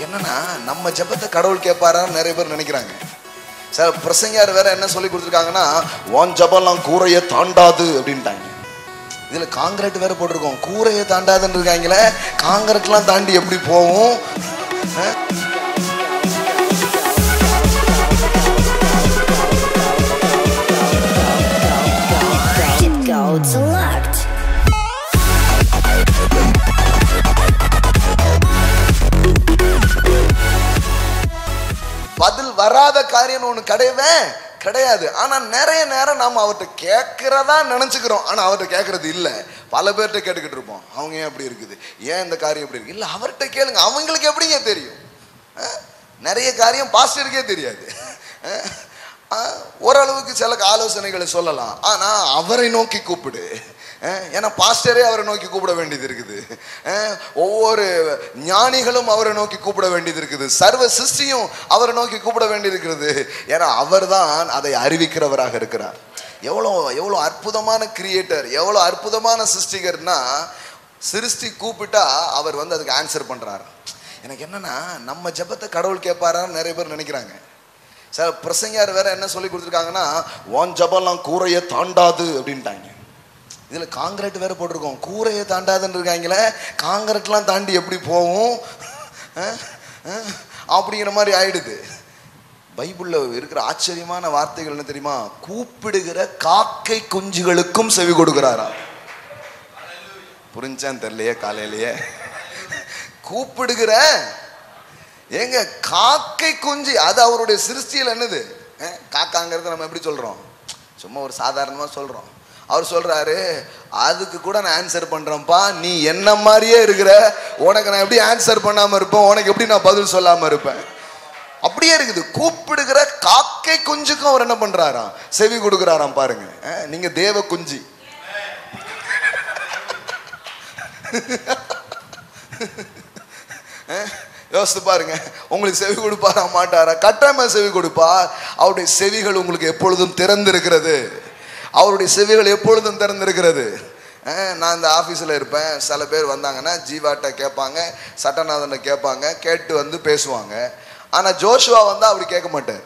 என்னன்னா நம்ம ஜெபத்தை கடவுள் கேட்பாரான்னு நிறைய பேர் நினைக்கிறாங்க சார் பிரசங்கியார் வேற என்ன சொல்லி கொடுத்துருக்காங்கன்னா உன் ஜபம்லாம் கூரையை தாண்டாது அப்படின்ட்டாங்க இதுல காங்கிரீட் வேற போட்டிருக்கோம் கூரையை தாண்டாதுன்னு இருக்காங்களே காங்கிரீட்லாம் தாண்டி எப்படி போகும் அஹ்? Go select. பதில் வராத காரியம் ஒண்ணு கிடையவே கிடையாது ஆனா நிறைய நேரம் நாம அவர்கிட்ட கேட்கிறதா நினைச்சுக்கிறோம் ஆனா அவர்கிட்ட கேட்கறது இல்ல பல பேர்கிட்ட கேட்டுக்கிட்டு இருப்போம் அவங்க ஏன் அப்படி இருக்குது ஏன் இந்த காரியம் இப்படி இருக்கு இல்ல அவர்கிட்ட கேளுங்க அவங்களுக்கு எப்படிங்க தெரியும் அஹ்? நிறைய காரியம் பாஸ்டருக்கே தெரியாது அஹ்? அஹ், ஓரளவுக்கு சில ஆலோசனைகளை சொல்லலாம் ஆனா அவரை நோக்கி கூப்பிடு அஹ், ஏன்னா பாஸ்டரே அவரை நோக்கி கூப்பிட வேண்டியது இருக்குது அஹ், ஒவ்வொரு ஞானிகளும் அவரை நோக்கி கூப்பிட வேண்டியது இருக்குது சர்வ சிருஷ்டியும் அவரை நோக்கி கூப்பிட வேண்டியது இருக்கிறது ஏன்னா அவர்தான் அதை அறிவிக்கிறவராக இருக்கிறார் எவ்வளோ எவ்வளோ அற்புதமான கிரியேட்டர் எவ்வளோ அற்புதமான சிருஷ்டிகர்னா சிருஷ்டி கூப்பிட்டா அவர் வந்து அதுக்கு ஆன்சர் பண்றாரு எனக்கு என்னன்னா நம்ம ஜெபத்தை கடவுள் கேட்பாரான்னு நிறைய பேர் நினைக்கிறாங்க சார் பிரசங்கியார் வேற என்ன சொல்லி கொடுத்துருக்காங்கன்னா உன் ஜபம்லாம் கூரையை தாண்டாது அப்படின்ட்டாங்க இதுல காங்கிரீட் வேற போட்டிருக்கோம் கூரையை தாண்டாதுன்னு இருக்காங்களே காங்கிரீட்லாம் தாண்டி எப்படி போகும் அஹ்? அஹ்? அப்படிங்கிற மாதிரி ஆயிடுது பைபிள்ல இருக்கிற ஆச்சரியமான வார்த்தைகள் என்ன தெரியுமா கூப்பிடுகிற காக்கை குஞ்சுகளுக்கும் செவி கொடுக்கிறாரா புரிஞ்சான்னு தெரியலையே காலையிலேயே கூப்பிடுகிற ஏங்க காக்கை குஞ்சு அது அவருடைய சிருஷ்டியில் என்னது அஹ், காக்காங்கிறது நம்ம எப்படி சொல்றோம் சும்மா ஒரு சாதாரணமா சொல்றோம் அவர் சொல்றாரு அதுக்கு கூட நான் ஆன்சர் பண்றேன்ப்பா நீ என்ன மாதிரியே இருக்கிற உனக்கு நான் எப்படி ஆன்சர் பண்ணாம இருப்பேன் உனக்கு எப்படி நான் பதில் சொல்லாம இருப்பேன் அப்படியே இருக்குது கூப்பிடுகிற காக்கை குஞ்சுக்கும் அவர் என்ன பண்றாராம் செவி கொடுக்குறாராம் பாருங்க அஹ், நீங்க தேவ குஞ்சு அஹ், யோசித்து பாருங்க உங்களுக்கு செவி கொடுப்பாரா மாட்டாரா கட்டாயமா செவி கொடுப்பார் அவருடைய செவிகள் உங்களுக்கு எப்பொழுதும் திறந்திருக்கிறது அவருடைய செவிகள் எப்பொழுதும் திறந்திருக்கிறது அஹ், நான் இந்த ஆஃபீஸில் இருப்பேன் சில பேர் வந்தாங்கன்னா ஜீவாட்ட கேட்பாங்க சட்டநாதனை கேட்பாங்க கேட்டு வந்து பேசுவாங்க ஆனால் ஜோஷுவா வந்து அப்படி கேட்க மாட்டார்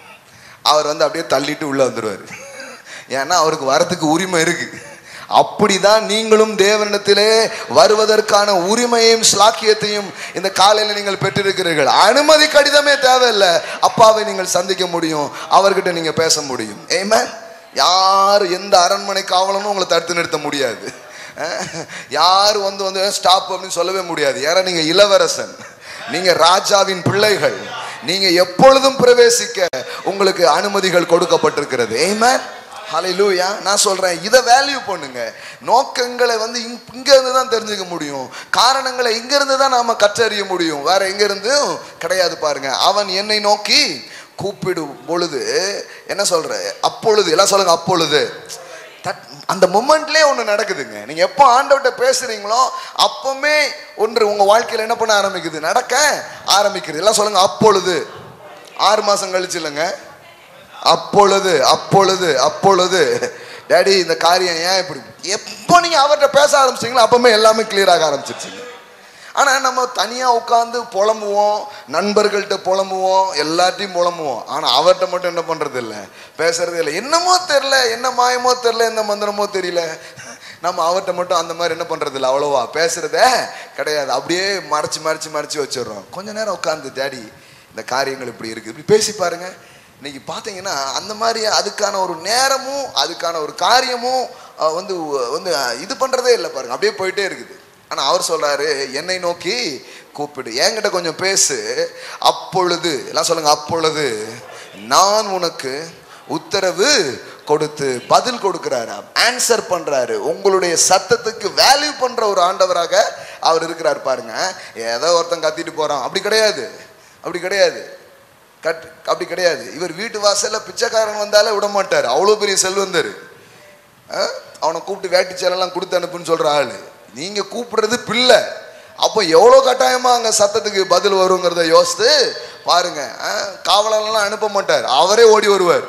அவர் வந்து அப்படியே தள்ளிட்டு உள்ள வந்துடுவார் ஏன்னா அவருக்கு வரத்துக்கு உரிமை இருக்கு அப்படிதான் நீங்களும் தேவனிடத்திலே வருவதற்கான உரிமையையும் ஸ்லாக்கியத்தையும் இந்த காலையில நீங்கள் பெற்றிருக்கிறீர்கள் அனுமதி கடிதமே தேவையில்லை அப்பாவை நீங்கள் சந்திக்க முடியும் அவர்கிட்ட நீங்க பேச முடியும் ஏமே யார் எந்த அரண்மனை காவலனும் உங்களை தடுத்து நிறுத்த முடியாது அஹ், யார் வந்து வந்து ஸ்டாப் அப்படின்னு சொல்லவே முடியாது ஏன்னா நீங்க இளவரசன் நீங்க ராஜாவின் பிள்ளைகள் நீங்க எப்பொழுதும் பிரவேசிக்க உங்களுக்கு அனுமதிகள் கொடுக்கப்பட்டிருக்கிறது ஏமேன் ஹalleluya நான் சொல்றேன் இதை வேல்யூ பண்ணுங்க நோக்கங்களை வந்து இங்க- இங்க இருந்து தான் தெரிஞ்சுக்க முடியும் காரணங்களை இங்க இருந்து தான் நாம கற்றறிய முடியும் வேற எங்க இருந்தும் கிடையாது பாருங்க அவன் என்னை நோக்கி கூப்பிடும் பொழுது என்ன சொல்ற அப்பொழுது எல்லாம் சொல்லுங்க அப்பொழுது தட்- அந்த மொமெண்ட்லேயே ஒன்று நடக்குதுங்க நீங்கள் எப்போ ஆண்டவர்கிட்ட பேசுறீங்களோ அப்பவுமே ஒன்று உங்கள் வாழ்க்கையில் என்ன பண்ண ஆரம்பிக்குது நடக்க ஆரம்பிக்கிறது எல்லாம் சொல்லுங்க அப்பொழுது ஆறு மாதம் கழிச்சு இல்லைங்க அப்பொழுது அப்பொழுது அப்பொழுது டேடி இந்த காரியம் ஏன் இப்படி எப்போ நீங்கள் அவர்கிட்ட பேச ஆரம்பிச்சிங்களோ அப்பவுமே எல்லாமே கிளியர் ஆக ஆரம்பிச்சிருச்சுங்க ஆனால் நம்ம தனியாக உட்காந்து புலம்புவோம் நண்பர்கள்ட்ட புலம்புவோம் எல்லாத்தையும் புலம்புவோம் ஆனால் அவர்கிட்ட மட்டும் என்ன பண்ணுறது இல்லை பேசுறது இல்லை என்னமோ தெரில என்ன மாயமோ தெரில என்ன மந்திரமோ தெரியல நம்ம அவர்கிட்ட மட்டும் அந்த மாதிரி என்ன பண்ணுறது இல்லை அவ்வளோவா பேசுறதே கிடையாது அப்படியே மறைச்சு மறைச்சு மறைச்சு வச்சிடுறோம் கொஞ்ச நேரம் உட்காந்து டேடி இந்த காரியங்கள் இப்படி இருக்குது இப்படி பேசி பாருங்க இன்னைக்கு பார்த்தீங்கன்னா அந்த மாதிரி அதுக்கான ஒரு நேரமும் அதுக்கான ஒரு காரியமும் அஹ், வந்து வந்து அஹ், இது பண்ணுறதே இல்லை பாருங்க அப்படியே போயிட்டே இருக்குது ஆனால் அவர் சொல்றாரு என்னை நோக்கி கூப்பிடு என்கிட்ட கொஞ்சம் பேசு அப்பொழுது எல்லாம் சொல்லுங்க அப்பொழுது நான் உனக்கு உத்தரவு கொடுத்து பதில் கொடுக்கிறாரு ஆன்சர் பண்றாரு உங்களுடைய சத்தத்துக்கு வேல்யூ பண்ற ஒரு ஆண்டவராக அவர் இருக்கிறார் பாருங்க ஏதோ ஒருத்தன் கத்திட்டு போறான் அப்படி கிடையாது அப்படி கிடையாது கட் அப்படி கிடையாது இவர் வீட்டு வாசல்ல பிச்சைக்காரன் வந்தாலே விட மாட்டார் அவ்வளோ பெரிய செல்வந்தர் அஹ், அவனை கூப்பிட்டு வேட்டி சேலெல்லாம் கொடுத்து அனுப்புன்னு சொல்ற ஆளு நீங்க கூப்பிடுறது பிள்ளை அப்போ எவ்வளோ கட்டாயமா அங்க சத்தத்துக்கு பதில் வருங்கிறத யோசித்து பாருங்க அஹ், காவலர்லாம் அனுப்ப மாட்டார் அவரே ஓடி வருவார்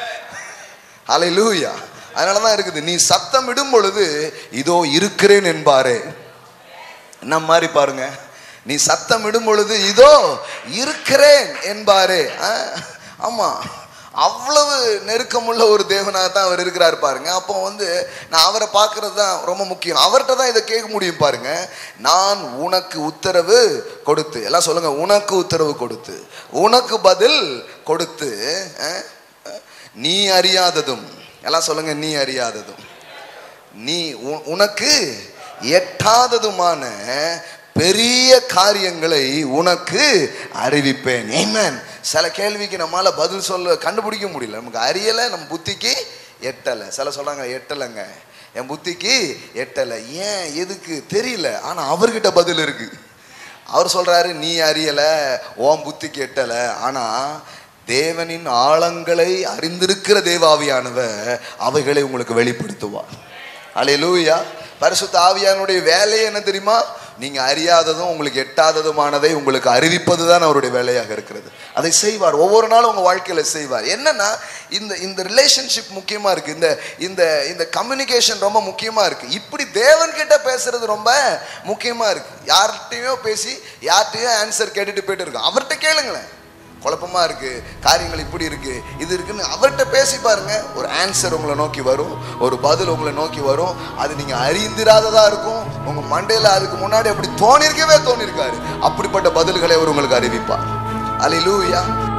அலை லூயா அதனால தான் இருக்குது நீ சத்தம் இடும் பொழுது இதோ இருக்கிறேன் என்பாரே என்ன மாதிரி பாருங்க நீ சத்தம் இடும் பொழுது இதோ இருக்கிறேன் என்பாரே ஆ, ஆமா அவ்வளவு நெருக்கமுள்ள ஒரு தேவனாக தான் அவர் இருக்கிறார் பாருங்க அப்போ வந்து நான் அவரை பார்க்கறது தான் ரொம்ப முக்கியம் அவர்கிட்ட தான் இதை கேட்க முடியும் பாருங்க நான் உனக்கு உத்தரவு கொடுத்து எல்லாம் சொல்லுங்க உனக்கு உத்தரவு கொடுத்து உனக்கு பதில் கொடுத்து அஹ், அஹ், நீ அறியாததும் எல்லாம் சொல்லுங்க நீ அறியாததும் நீ உ- உனக்கு எட்டாததுமான பெரிய காரியங்களை உனக்கு அறிவிப்பேன் ஏமேன் சில கேள்விக்கு நம்மால பதில் சொல்ல கண்டுபிடிக்க முடியல நமக்கு அறியலை நம்ம புத்திக்கு எட்டலை சில சொல்றாங்க எட்டலைங்க என் புத்திக்கு எட்டலை ஏன் எதுக்கு தெரியல ஆனா அவர்கிட்ட பதில் இருக்கு அவர் சொல்றாரு நீ அறியல உன் புத்திக்கு எட்டல ஆனா தேவனின் ஆழங்களை அறிந்திருக்கிற தேவாவியானவர் அவைகளை உங்களுக்கு வெளிப்படுத்துவார் அல்லேலூயா பரிசுத்த ஆவியானுடைய வேலை என்ன தெரியுமா நீங்க அறியாததும் உங்களுக்கு எட்டாததுமானதை உங்களுக்கு அறிவிப்பது தான் அவருடைய வேலையாக இருக்கிறது அதை செய்வார் ஒவ்வொரு நாளும் உங்க வாழ்க்கையில செய்வார் என்னன்னா இந்த இந்த ரிலேஷன்ஷிப் முக்கியமா இருக்கு இந்த இந்த இந்த கம்யூனிகேஷன் ரொம்ப முக்கியமா இருக்கு இப்படி தேவன் கிட்ட பேசுறது ரொம்ப முக்கியமா இருக்கு யார்கிட்டயோ பேசி யார்கிட்டயோ ஆன்சர் கேட்டுட்டு போயிட்டு இருக்கோம் அவர்கிட்ட கேளுங்களேன் குழப்பமா இருக்கு காரியங்கள் இப்படி இருக்கு இது இருக்குன்னு அவர்கிட்ட பேசி பாருங்க ஒரு ஆன்சர் உங்களை நோக்கி வரும் ஒரு பதில் உங்களை நோக்கி வரும் அது நீங்க அறிந்திராததா இருக்கும் உங்க மண்டையில அதுக்கு முன்னாடி அப்படி தோணிருக்கவே தோணிருக்காரு அப்படிப்பட்ட பதில்களை அவர் உங்களுக்கு அறிவிப்பார் அல்லேலூயா